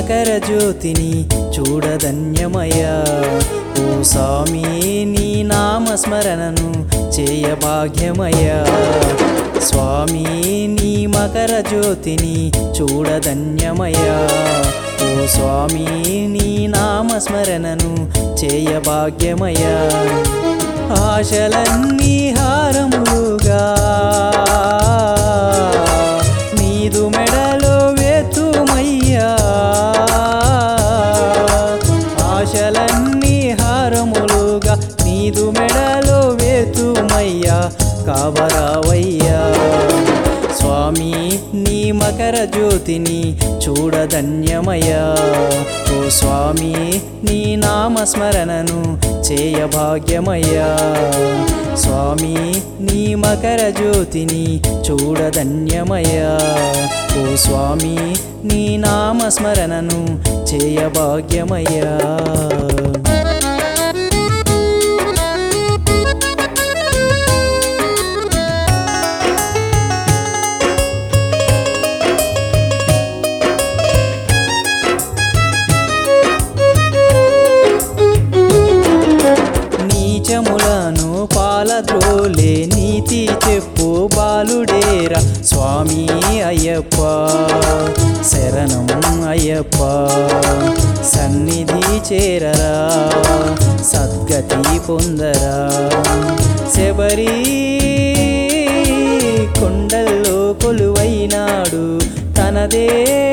మకర జ్యోతిని చూడధన్యమయ్యా ఓ స్వామి నీ నామస్మరణను చేయ భాగ్యమయ్యా స్వామి నీ మకర జ్యోతిని చూడధన్యమయ్యా ఓ స్వామి నీ నామస్మరణను చేయ భాగ్యమయ్యా ఆశలన్నీ హారములుగా నీదు మెడలో వేతుమయ్యా ఆశలన్నీ హారములుగా నీదు మెడలో వేతుమయ్యా కావరావయ్యా స్వామి నీ మకర జ్యోతిని చూడధన్యమయ్యా ఓ స్వామి నీ నామస్మరణను చేయ భాగ్యమయ్యా స్వామి నీ మకర జ్యోతిని చూడధన్యమయ్యా ఓ స్వామి నీ నామస్మరణను చేయ భాగ్యమయ్యా నీచములను పాలద్రోలే నీతి చెప్పు బాలుడేరా స్వామి అయ్యప్ప శరణం అయ్యప్ప సన్నిధి చేరరా సద్గతి పొందరా శబరి కొండల్లో కొలువైనాడు తనదే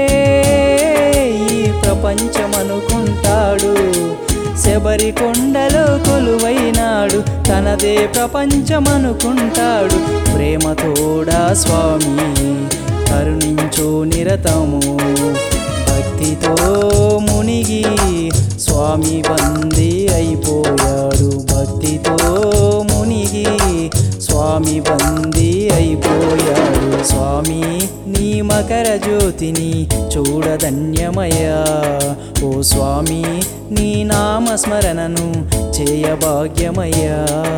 ఈ ప్రపంచమనుకుంటాడు శబరి కొండలో కొలువైనాడు తనదే ప్రపంచమనుకుంటాడు ప్రేమతోడా స్వామి కరుణించు నిరతము భక్తితో మునిగి స్వామి బందీ అయిపోయాడు భక్తితో మునిగి స్వామి బందీ అయిపోయాడు స్వామి నీ మకర జ్యోతిని చూడధన్యమయ్యా ఓ స్వామి నీ నామస్మరణను చేయ భాగ్యమయ్యా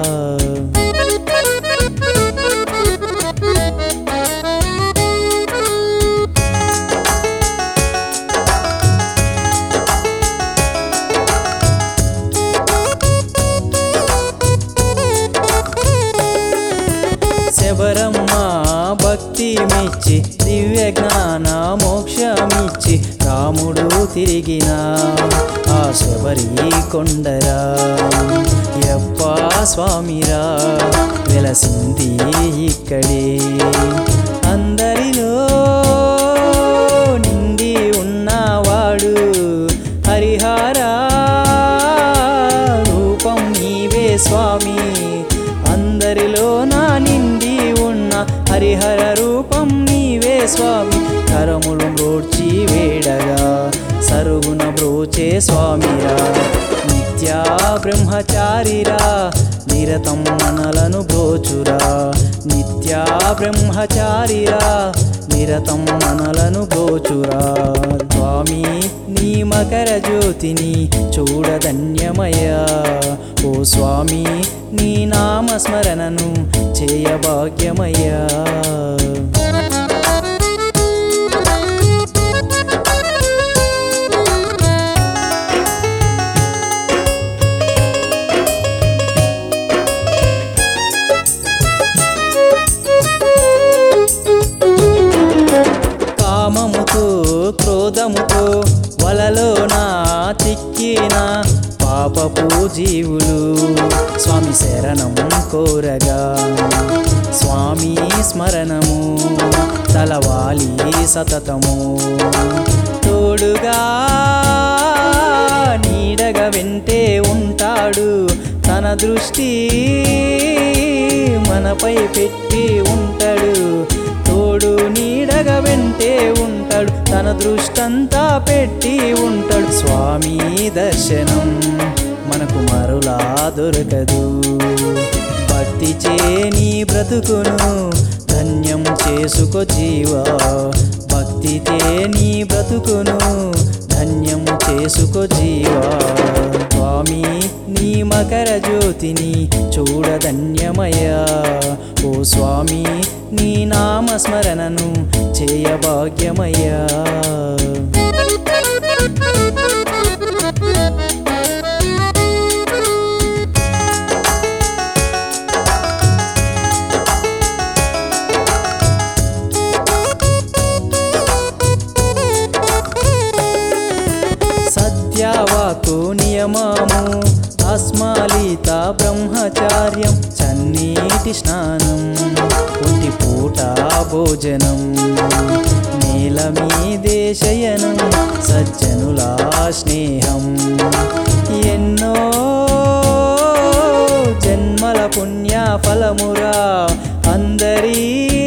శబరమ్మ భక్తి మెచ్చి దివ్య జ్ఞాన మోక్షమిచ్చి రాముడు తిరిగిన ఆ శబరి కొండరా యప్ప స్వామిరా వెలసింది ఇక్కడే అందరిలో నిండి ఉన్నవాడు హరిహారా రూపం నీవే స్వామి అందరిలో నా నిండి ఉన్న హరిహర రూపం నీవే స్వామి కరములు బ్రోడ్చి వేడగా సరుగున బ్రోచే స్వామిరా నిత్యా బ్రహ్మచారిరా నిరతం మనలను బ్రోచురా నిత్యా బ్రహ్మచారిరా నిరతం మనలను బ్రోచురా స్వామి నీ మకర జ్యోతిని చూడధన్యమయ్యా ఓ స్వామి నీ నామస్మరణను చేయ భాగ్యమయ్యా కామముతో క్రోధముతో వలలో నా చిక్కిన పాపపు జీవులు స్వామి శరణం కోరగా స్వామి స్మరణము తలవాలి సతతము తోడుగా నీడగా వెంటే ఉంటాడు తన దృష్టి మనపై పెట్టి ఉంటాడు తోడు నీడగా వెంటే ఉంటాడు తన దృష్టంతా పెట్టి ఉంటాడు స్వామి దర్శనం మనకు మరులా దొరకదు భక్తి చేని బ్రతుకును ధన్యం చేసుకో జీవా భక్తితే నీ బ్రతుకును ధన్యం చేసుకో జీవా స్వామి నీ మకర జ్యోతిని చూడధన్యమయ్యా ఓ స్వామి నీ నామస్మరణను చేయ భాగ్యమయ్యా భోజనం నేల మీదే శయనం సజ్జనులా స్నేహం ఎన్నో జన్మల పుణ్య ఫలమురా అందరీ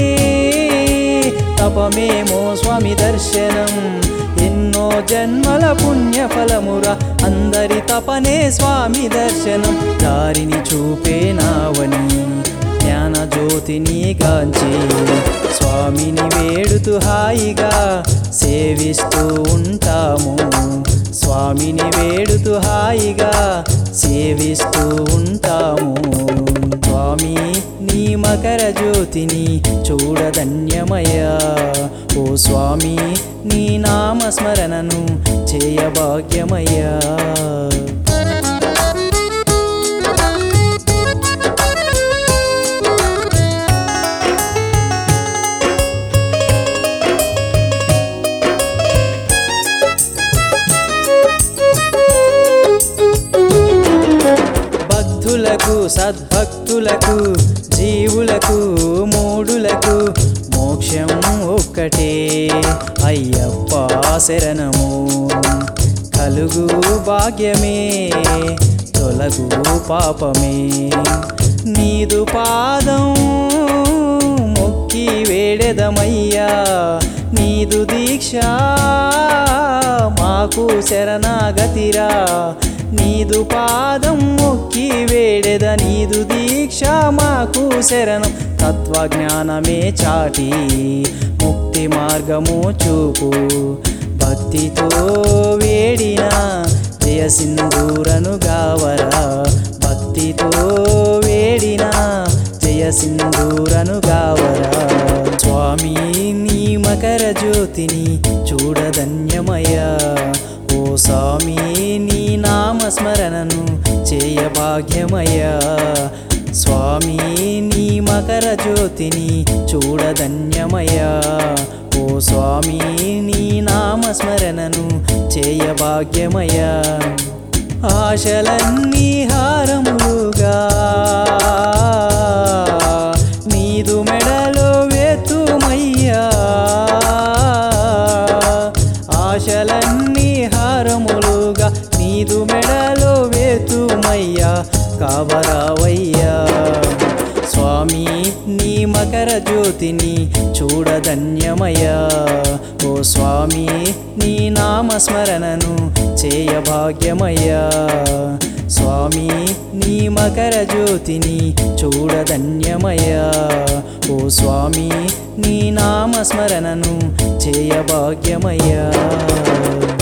తపమేమో స్వామి దర్శనం ఎన్నో జన్మల పుణ్య ఫలమురా అందరి తపనే స్వామి దర్శనం దారిని చూపేనావని జ్ఞాన జ్యోతిని గాంచి స్వామిని వేడుతూ హాయిగా సేవిస్తూ ఉంటాము స్వామిని వేడుతూ హాయిగా సేవిస్తూ ఉంటాము స్వామి నీ మకర జ్యోతిని చూడధన్యమయ్యా ఓ స్వామి నీ నామస్మరణను చేయభాగ్యమయ్యా భక్తులకు సద్భక్తులకు జీవులకు మూడులకు మోక్షం ఒక్కటే అయ్యప్ప శరణము కలుగు భాగ్యమే తొలగు పాపమే నీదు పాదం మొక్కి వేడెదమయ్యా నీదు దీక్ష మాకు శరణాగతిరా నీదు పాదం మొక్కి వేడెద నీదు దీక్ష మాకు శరణం తత్వజ్ఞానమే చాటి ముక్తి మార్గము చూపు భక్తితో వేడిన జయ సింధూరను గావరా భక్తితో వేడిన జయ సింధూరను గావరా స్వామి నీ మకర జ్యోతిని చూడధన్యమయ్యా ఓ స్వామి నీ నామస్మరణను చేయ భాగ్యమయ్యా స్వామి నీ మకర జ్యోతిని చూడధన్యమయ్యా ఓ స్వామి నీ నామస్మరణను చేయ భాగ్యమయ్యా ఆశలన్నీ హారములుగా నీదు మెడలో వేతుమయ్యా ఆశలన్నీ హారములుగా నీదు మెడలో వేతుమయ్యా కావరావయ్యా స్వామి నీ మకర జ్యోతిని చూడధన్యమయ్యా ఓ స్వామి నీ నామస్మరణను చేయ భాగ్యమయ్యా స్వామి నీ మకర జ్యోతిని చూడధన్యమయ్యా ఓ స్వామి నీ నామస్మరణను చేయ భాగ్యమయ్యా